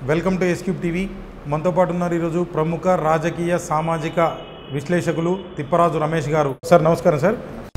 Welcome to S Cube TV మనతో పాటు ఉన్నారు ఈరోజు ప్రముఖ రాజకీయ సామాజిక విశ్లేషకులు తిప్పరాజు రమేష్ గారు సార్ నమస్కారం సార్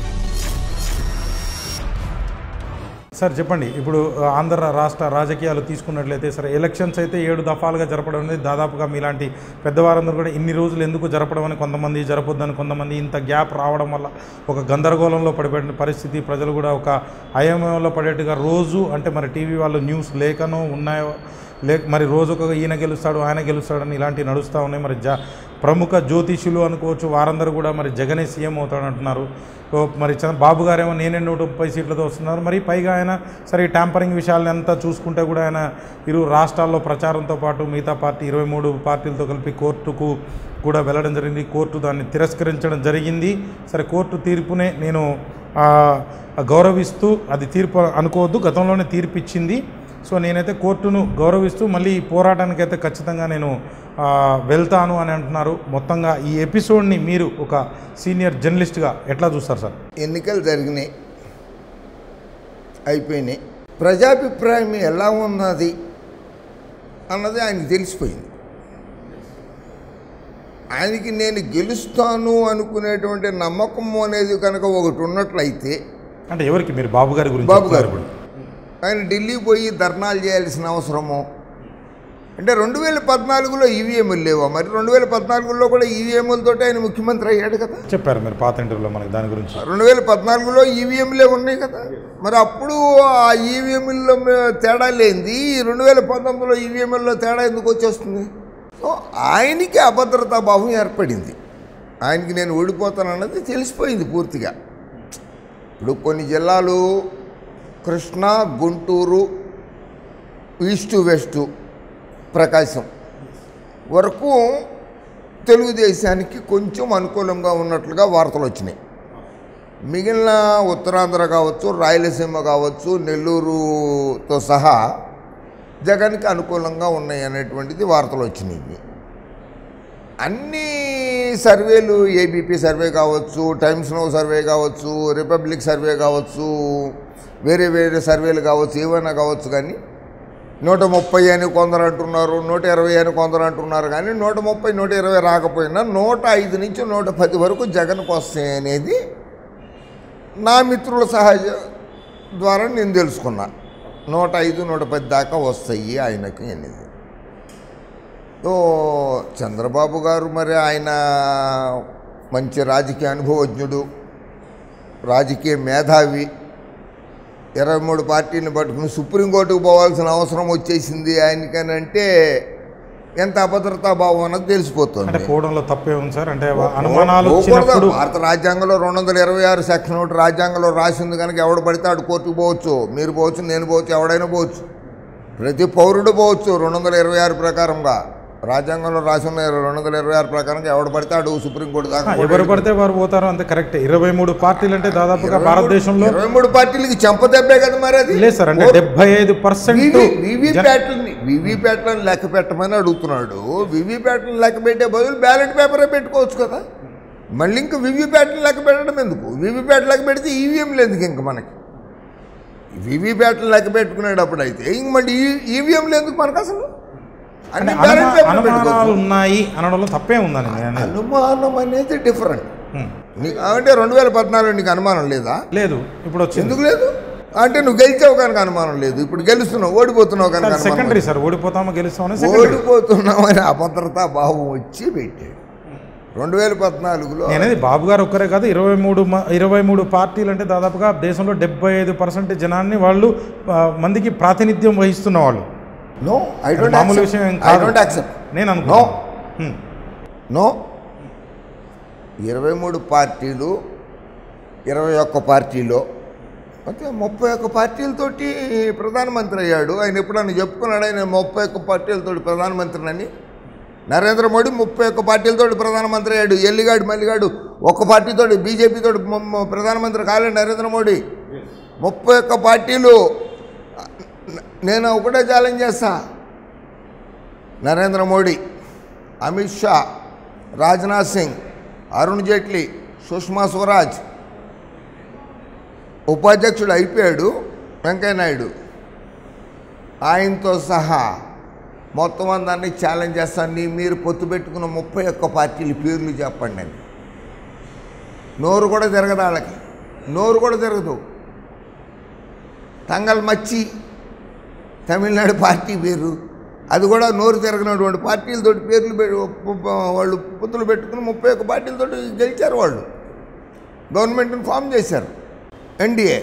సార్ చెప్పండి ఇప్పుడు ఆ, ఆంధ్ర రాష్ట్ర రాజకీయాలు తీసుకున్నట్లయితే సరే ఎలక్షన్స్ అయితే ఏడు దఫాలుగా జరపడం అనేది దాదాపుగా మీలాంటి పెద్దవారందరూ కూడా ఇన్ని రోజులు ఎందుకు జరపడం అని కొంతమంది జరపొద్దని కొంతమంది ఇంత గ్యాప్ రావడం వల్ల ఒక గందరగోళంలో పడిపోయిన పరిస్థితి ప్రజలు కూడా ఒక అయోమయంలో పడేట్టుగా రోజు అంటే మరి టీవీ వాళ్ళు న్యూస్ లేకనో ఉన్నాయో లే మరి రోజు ఒక ఈయన గెలుస్తాడు ఆయన గెలుస్తాడని ఇలాంటివి నడుస్తూ ఉన్నాయి మరి జ ప్రముఖ జ్యోతిషులు అనుకోవచ్చు వారందరూ కూడా మరి జగనే సీఎం అవుతాడంటున్నారు సో మరి చంద్ర బాబు గారేమో నేనే నూట ముప్పై సీట్లతో వస్తున్నారు మరి పైగా ఆయన సరే ఈ ట్యాంపరింగ్ విషయాలను అంతా చూసుకుంటే కూడా ఆయన ఇరు రాష్ట్రాల్లో ప్రచారంతో పాటు మిగతా పార్టీ ఇరవై మూడు పార్టీలతో కలిపి కోర్టుకు కూడా వెళ్ళడం జరిగింది కోర్టు దాన్ని తిరస్కరించడం జరిగింది సరే కోర్టు తీర్పునే నేను ఆ, గౌరవిస్తూ అది తీర్పు అనుకోవద్దు గతంలోనే తీర్పు ఇచ్చింది సో నేనైతే కోర్టును గౌరవిస్తూ మళ్ళీ ఈ పోరాటానికైతే ఖచ్చితంగా నేను ఆ, వెళ్తాను అని అంటున్నారు మొత్తంగా ఈ ఎపిసోడ్ని మీరు ఒక సీనియర్ జర్నలిస్ట్గా ఎట్లా చూస్తారు సార్ ఎన్నికలు జరిగినాయి అయిపోయినాయి ప్రజాభిప్రాయం ఎలా ఉన్నది అన్నది ఆయనకు తెలిసిపోయింది ఆయనకి నేను గెలుస్తాను అనుకునేటువంటి నమ్మకం అనేది కనుక ఒకటి ఉన్నట్లయితే అంటే ఎవరికి మీరు బాబు గారి గురించి బాబు గారు చెప్తున్నారు ఇప్పుడు ఆయన ఢిల్లీ పోయి ధర్నాలు చేయాల్సిన అవసరము అంటే రెండు వేల పద్నాలుగులో ఈవీఎంలు లేవా మరి రెండు వేల పద్నాలుగులో కూడా ఈవీఎంలతోటి ఆయన ముఖ్యమంత్రి అయ్యాడు కదా చెప్పారు మీరు పాత ఇంటర్వ్యూలో మనకి దాని గురించి రెండు వేల పద్నాలుగులో ఈవీఎంలే ఉన్నాయి కదా మరి అప్పుడు ఆ ఈవీఎంల్లో తేడా లేనిది రెండు వేల పంతొమ్మిదిలో ఈవీఎంల్లో తేడా ఎందుకు వచ్చేస్తుంది సో ఆయనకి అభద్రతా భావం ఏర్పడింది ఆయనకి నేను ఓడిపోతానన్నది తెలిసిపోయింది పూర్తిగా ఇప్పుడు కొన్ని జిల్లాలు కృష్ణా గుంటూరు ఈస్టు వెస్టు ప్రకాశం వరకు తెలుగుదేశానికి కొంచెం అనుకూలంగా ఉన్నట్లుగా వార్తలు వచ్చినాయి మిగిలిన ఉత్తరాంధ్ర కావచ్చు రాయలసీమ కావచ్చు నెల్లూరుతో సహా జగన్కి అనుకూలంగా ఉన్నాయి అనేటువంటిది వార్తలు వచ్చినాయి అన్ని సర్వేలు ఏబీపీ సర్వే కావచ్చు టైమ్స్ నో సర్వే కావచ్చు రిపబ్లిక్ సర్వే కావచ్చు వేరే వేరే సర్వేలు కావచ్చు ఏమైనా కావచ్చు కానీ నూట ముప్పై అని కొందరు అంటున్నారు నూట ఇరవై అని కొందరు అంటున్నారు కానీ నూట ముప్పై నూట ఇరవై రాకపోయినా నూట ఐదు నుంచి నూట పది వరకు జగన్కి వస్తాయి అనేది నా మిత్రుల సహజ ద్వారా నేను తెలుసుకున్నా నూట ఐదు నూట పది దాకా వస్తాయి ఆయనకి అనేది సో చంద్రబాబు గారు మరి ఆయన మంచి రాజకీయ అనుభవజ్ఞుడు రాజకీయ మేధావి ఇరవై మూడు పార్టీని పట్టుకుని సుప్రీంకోర్టుకు పోవాల్సిన అవసరం వచ్చేసింది ఆయనకని అంటే ఎంత అభద్రతా భావం అన్నది అంటే తెలిసిపోతుంది పోవడంలో తప్పే ఉంది సార్ అంటే అనుమానాలు పోకూడదు. వచ్చినప్పుడు భారత రాజ్యాంగంలో రెండు వందల ఇరవై ఆరు సెక్షన్ ఒకటి రాజ్యాంగంలో రాసింది కనుక ఎవడు పడితే ఆడు కోర్టుకు పోవచ్చు మీరు పోవచ్చు నేను పోవచ్చు ఎవడైనా పోవచ్చు ప్రతి పౌరుడు పోవచ్చు రెండు వందల ఇరవై ఆరు ప్రకారంగా రాజ్యాంగంలో రాసిన రెండు వందల ఇరవై ఆరు ప్రకారంగా ఎవడు పడితే ఆడు సుప్రీంకోర్టు దాకా ఆ, ఎవరు పడితే వారు పోతారు అంతే కరెక్ట్ ఇరవై మూడు పార్టీలు అంటే దాదాపుగా భారతదేశంలో ఇరవై మూడు పార్టీలకి చెంపదెబ్బే కదా మరి అది లేదు సార్ అంటే డెబ్బై ఐదు పర్సెంట్ వివిప్యాట్లని వివిప్యాట్లను లెక్క పెట్టమని అడుగుతున్నాడు వివిప్యాట్లను లెక్క పెట్టే బదులు బ్యాలెట్ పేపరే పెట్టుకోవచ్చు కదా మళ్ళీ ఇంకా వివిప్యాట్లను లెక్క పెట్టడం ఎందుకు వివిప్యాట్ లెక్క పెడితే ఈవీఎంలు ఎందుకు ఇంక మనకి వివిప్యాట్లను లెక్క పెట్టుకునేటప్పుడు అయితే ఇంక మళ్ళీ ఈవీఎంలు ఎందుకు మనకు అసలు అన్ని బ్యాలెట్ పేపర్ అనుమానాలు పెట్టుకోవచ్చు ఉన్నాయి అనడంలో తప్పే ఉందని నేను అనేది. అనుమానం అనేది డిఫరెంట్ హ్మ్. నీకు అంటే రెండు వేల పద్నాలుగు నీకు అనుమానం లేదా లేదు ఇప్పుడు వచ్చింది ఎందుకు లేదు అంటే నువ్వు గెలిచావు కనుక అనుమానం లేదు ఇప్పుడు గెలుస్తున్నావు ఓడిపోతున్నావు కనుక అనుమానం సెకండరీ సార్ ఓడిపోతామో గెలుస్తామని సెకండరీ ఓడిపోతున్నావు అని అభద్రతా భావం వచ్చి పెట్టాడు రెండు వేల పద్నాలుగులో నేనేది బాబు గారు ఒక్కరే కాదు ఇరవై మూడు మ- ఇరవై మూడు పార్టీలు అంటే దాదాపుగా దేశంలో డెబ్బై ఐదు పర్సెంట్ జనాన్ని వాళ్ళు ఆ, మందికి ప్రాతినిధ్యం వహిస్తున్న వాళ్ళు నో ఐ డోంట్ మామూలు విషయం ఏం ఐ కాదు. డోంట్ యాక్సెప్ట్ నేను No. అనుకున్నాను నో ఇరవై మూడు పార్టీలు ఇరవై ఒక్క పార్టీలో అయితే ముప్పై ఒక్క పార్టీలతోటి ప్రధానమంత్రి అయ్యాడు ఆయన ఎప్పుడన్నా చెప్పుకున్నాడు ఆయన ముప్పై ఒక్క పార్టీలతోటి ప్రధానమంత్రినని నరేంద్ర మోడీ ముప్పై ఒక్క పార్టీలతోటి ప్రధానమంత్రి అయ్యాడు ఎల్లిగాడు మల్లిగాడు ఒక్క పార్టీతోటి బీజేపీతోటి ప్రధానమంత్రి కాలేదు నరేంద్ర మోడీ ముప్పై ఒక్క పార్టీలు నేను ఒకటే ఛాలెంజ్ చేస్తా నరేంద్ర మోడీ అమిత్ షా రాజ్నాథ్ సింగ్ అరుణ్ జైట్లీ సుష్మా స్వరాజ్ ఉపాధ్యక్షుడు అయిపోయాడు వెంకయ్యనాయుడు ఆయనతో సహా మొత్తం అందరినీ ఛాలెంజ్ చేస్తాను నీ మీరు పొత్తు పెట్టుకున్న ముప్పై ఒక్క పార్టీల పేర్లు చెప్పండి అని నోరు కూడా తిరగదు వాళ్ళకి నోరు కూడా తిరగదు తంగల్ మచ్చి తమిళనాడు పార్టీ పేరు అది కూడా నోరు తిరగనటువంటి పార్టీలతోటి పేర్లు పె- వాళ్ళు పొత్తులు పెట్టుకుని ముప్పై ఒక్క పార్టీలతోటి గెలిచారు వాళ్ళు గవర్నమెంట్ని ఫామ్ చేశారు ఎన్డీఏ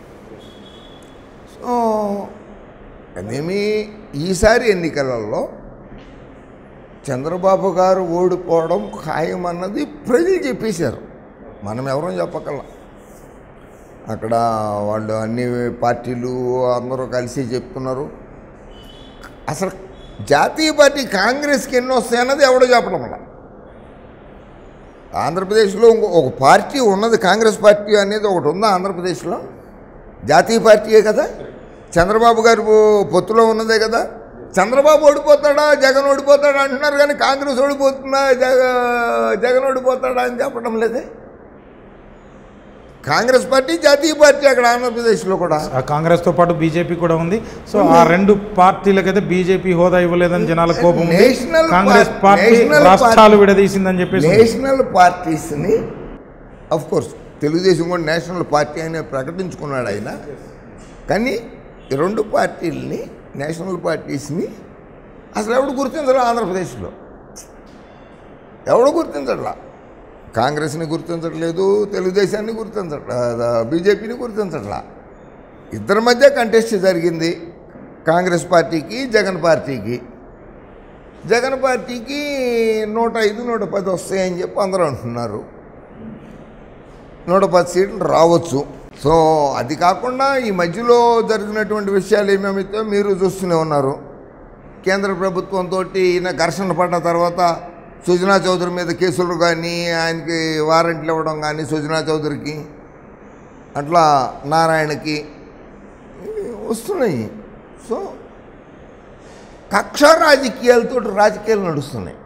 సో అదేమి ఈసారి ఎన్నికలలో చంద్రబాబు గారు ఓడిపోవడం ఖాయం అన్నది ప్రజలు చెప్పేశారు మనం ఎవరూ చెప్పగలం అక్కడ వాళ్ళు అన్ని పార్టీలు అందరూ కలిసి చెప్తున్నారు అసలు జాతీయ పార్టీ కాంగ్రెస్కి ఎన్ని వస్తాయన్నది ఎవడో చెప్పడం వల్ల ఆంధ్రప్రదేశ్లో ఇంకో ఒక పార్టీ ఉన్నది కాంగ్రెస్ పార్టీ అనేది ఒకటి ఉందా ఆంధ్రప్రదేశ్లో జాతీయ పార్టీయే కదా చంద్రబాబు గారు పొత్తులో ఉన్నదే కదా చంద్రబాబు ఓడిపోతాడా జగన్ ఓడిపోతాడా అంటున్నారు కానీ కాంగ్రెస్ ఓడిపోతుందా జగ జగన్ ఓడిపోతాడా అని చెప్పడం లేదే కాంగ్రెస్ పార్టీ జాతీయ పార్టీ అక్కడ ఆంధ్రప్రదేశ్లో కూడా ఆ కాంగ్రెస్తో పాటు బీజేపీ కూడా ఉంది సో ఆ రెండు పార్టీలకైతే బీజేపీ హోదా ఇవ్వలేదని జనాల కోపం ఉంది national Congress party- party national రాష్ట్రాలు పార్టీ- విడదీసిందని చెప్పేసి ఉంది. నేషనల్ పార్టీస్ని అఫ్ కోర్స్ తెలుగుదేశం కూడా నేషనల్ పార్టీ అని ప్రకటించుకున్నాడు ఆయన కానీ ఈ రెండు పార్టీలని నేషనల్ పార్టీస్ని అసలు ఎవడు గుర్తించరు ఆంధ్రప్రదేశ్లో ఎవడు గుర్తించట్లా కాంగ్రెస్ని గుర్తించట్లేదు తెలుగుదేశాన్ని గుర్తించట్లా బీజేపీని గుర్తించట్లా ఇద్దరి మధ్య కంటెస్ట్ జరిగింది కాంగ్రెస్ పార్టీకి జగన్ పార్టీకి జగన్ పార్టీకి నూట ఐదు నూట పది వస్తాయని చెప్పి అందరూ అంటున్నారు నూట పది సీట్లు రావచ్చు సో అది కాకుండా ఈ మధ్యలో జరిగినటువంటి విషయాలు ఏమేమైతే మీరు చూస్తూనే ఉన్నారు కేంద్ర ప్రభుత్వంతో ఈయన ఘర్షణ పడ్డ తర్వాత సుజనా చౌదరి మీద కేసులు కానీ ఆయనకి వారెంట్లు ఇవ్వడం కానీ సుజనా చౌదరికి అట్లా నారాయణకి ఇవి వస్తున్నాయి సో కక్ష రాజకీయాలతో రాజకీయాలు నడుస్తున్నాయి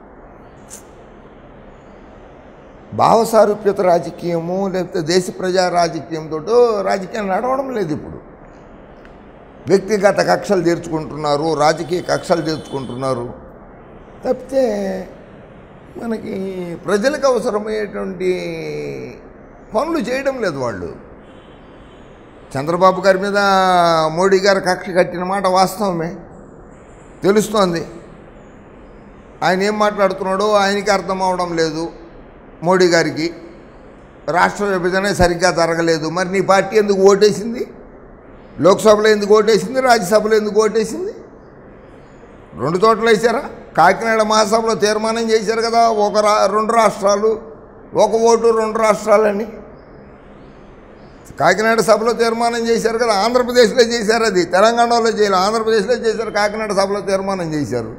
భావసారూప్యత రాజకీయము లేకపోతే దేశ ప్రజా రాజకీయంతో రాజకీయం నడవడం లేదు ఇప్పుడు వ్యక్తిగత కక్షలు తీర్చుకుంటున్నారు రాజకీయ కక్షలు తీర్చుకుంటున్నారు తప్పితే మనకి ప్రజలకు అవసరమయ్యేటువంటి పనులు చేయడం లేదు వాళ్ళు చంద్రబాబు గారి మీద మోడీ గారు కక్ష కట్టిన మాట వాస్తవమే తెలుస్తోంది ఆయన ఏం మాట్లాడుతున్నాడో ఆయనకి అర్థం అవడం లేదు మోడీ గారికి రాష్ట్ర విభజన సరిగ్గా జరగలేదు మరి నీ పార్టీ ఎందుకు ఓటేసింది లోక్సభలో ఎందుకు ఓటేసింది రాజ్యసభలో ఎందుకు ఓటేసింది రెండు చోట్ల వేసారా కాకినాడ మహాసభలో తీర్మానం చేశారు కదా ఒక రా రెండు రాష్ట్రాలు ఒక ఓటు రెండు రాష్ట్రాలని కాకినాడ సభలో తీర్మానం చేశారు కదా ఆంధ్రప్రదేశ్లో చేశారు అది తెలంగాణలో చేయలేదు ఆంధ్రప్రదేశ్లో చేశారు కాకినాడ సభలో తీర్మానం చేశారు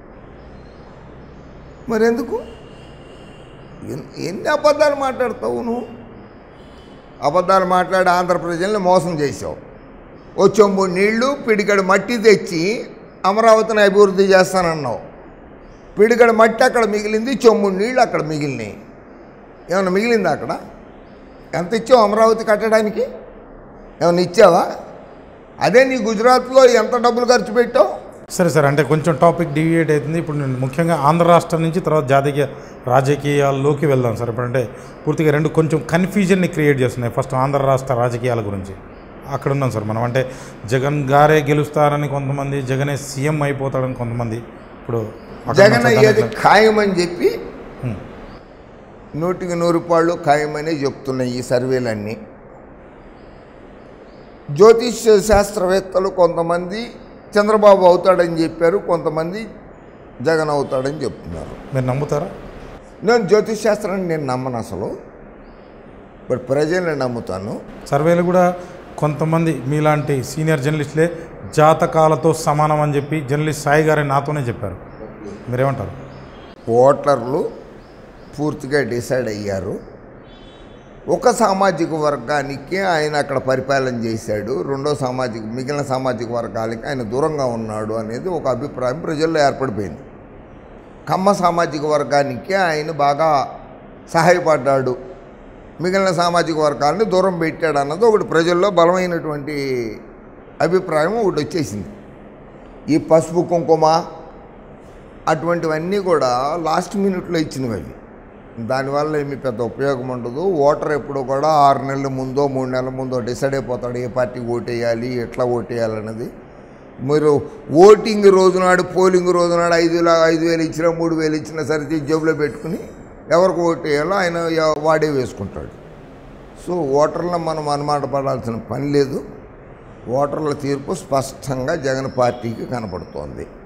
మరి ఎందుకు ఎన్- ఎన్ని అబద్ధాలు మాట్లాడతావు నువ్వు అబద్ధాలు మాట్లాడి ఆంధ్ర ప్రజల్ని మోసం చేసావు ఓ చెంబు నీళ్లు పిడికడు మట్టి తెచ్చి అమరావతిని అభివృద్ధి చేస్తానన్నావు పిడికడు మట్టి అక్కడ మిగిలింది చెంబు నీళ్లు అక్కడ మిగిలినాయి ఏమన్నా మిగిలిందా అక్కడ ఎంత ఇచ్చావు అమరావతి కట్టడానికి ఏమన్నా ఇచ్చావా అదే నీ గుజరాత్లో ఎంత డబ్బులు ఖర్చు పెట్టావు సరే సార్ అంటే కొంచెం టాపిక్ డివియేట్ అవుతుంది ఇప్పుడు నేను ముఖ్యంగా ఆంధ్ర రాష్ట్రం నుంచి తర్వాత జాతీయ రాజకీయాల్లోకి వెళ్దాం సార్ ఇప్పుడు అంటే పూర్తిగా రెండు కొంచెం కన్ఫ్యూజన్ని క్రియేట్ చేస్తున్నాయి ఫస్ట్ ఆంధ్ర రాష్ట్ర రాజకీయాల గురించి అక్కడ ఉన్నాం సార్ మనం అంటే జగన్ గారే గెలుస్తారని కొంతమంది జగనే సీఎం అయిపోతాడని కొంతమంది ఇప్పుడు అక్కడ జగన్ ఉన్న అయ్యేది చట్టాలు- ఖాయమని చెప్పి హ్మ్. నూటికి నూరు పాళ్ళు ఖాయమని చెప్తున్నాయి ఈ సర్వేలన్నీ జ్యోతిష్ శాస్త్రవేత్తలు కొంతమంది చంద్రబాబు అవుతాడని చెప్పారు కొంతమంది జగన్ అవుతాడని చెప్తున్నారు మీరు నమ్ముతారా నేను జ్యోతిష్ శాస్త్రాన్ని నేను నమ్మను అసలు బట్ ప్రజల్ని నమ్ముతాను సర్వేలు కూడా కొంతమంది మీలాంటి సీనియర్ జర్నలిస్టులే జాతకాలతో సమానం అని చెప్పి జర్నలిస్ట్ సాయి గారే నాతోనే చెప్పారు మీరేమంటారు ఓటర్లు పూర్తిగా డిసైడ్ అయ్యారు ఒక సామాజిక వర్గానికి ఆయన అక్కడ పరిపాలన చేశాడు రెండో సామాజిక మిగిలిన సామాజిక వర్గాలకి ఆయన దూరంగా ఉన్నాడు అనేది ఒక అభిప్రాయం ప్రజల్లో ఏర్పడిపోయింది కమ్మ సామాజిక వర్గానికి ఆయన బాగా సహాయపడ్డాడు మిగిలిన సామాజిక వర్గాలని దూరం పెట్టాడు అన్నది ఒకటి ప్రజల్లో బలమైనటువంటి అభిప్రాయం ఒకటి వచ్చేసింది ఈ పసుపు కుంకుమ అటువంటివన్నీ కూడా లాస్ట్ మినిట్లో ఇచ్చినవి అవి దానివల్ల ఏమి పెద్ద ఉపయోగం ఉండదు ఓటర్ ఎప్పుడు కూడా ఆరు నెలల ముందో మూడు నెలల ముందో డిసైడ్ అయిపోతాడు ఏ పార్టీకి ఓటేయాలి ఎట్లా ఓటేయాలన్నది మీరు ఓటింగ్ రోజునాడు పోలింగ్ రోజునాడు ఐదు వేల ఐదు వేలు ఇచ్చినా మూడు వేలు ఇచ్చినా సరే తీసి జేబులో పెట్టుకుని ఎవరికి ఓటు వేయాలో ఆయన ఎవ- వాడే వేసుకుంటాడు సో ఓటర్ల మనం అనుమాట పడాల్సిన పని లేదు ఓటర్ల తీర్పు స్పష్టంగా జగన్ పార్టీకి కనపడుతోంది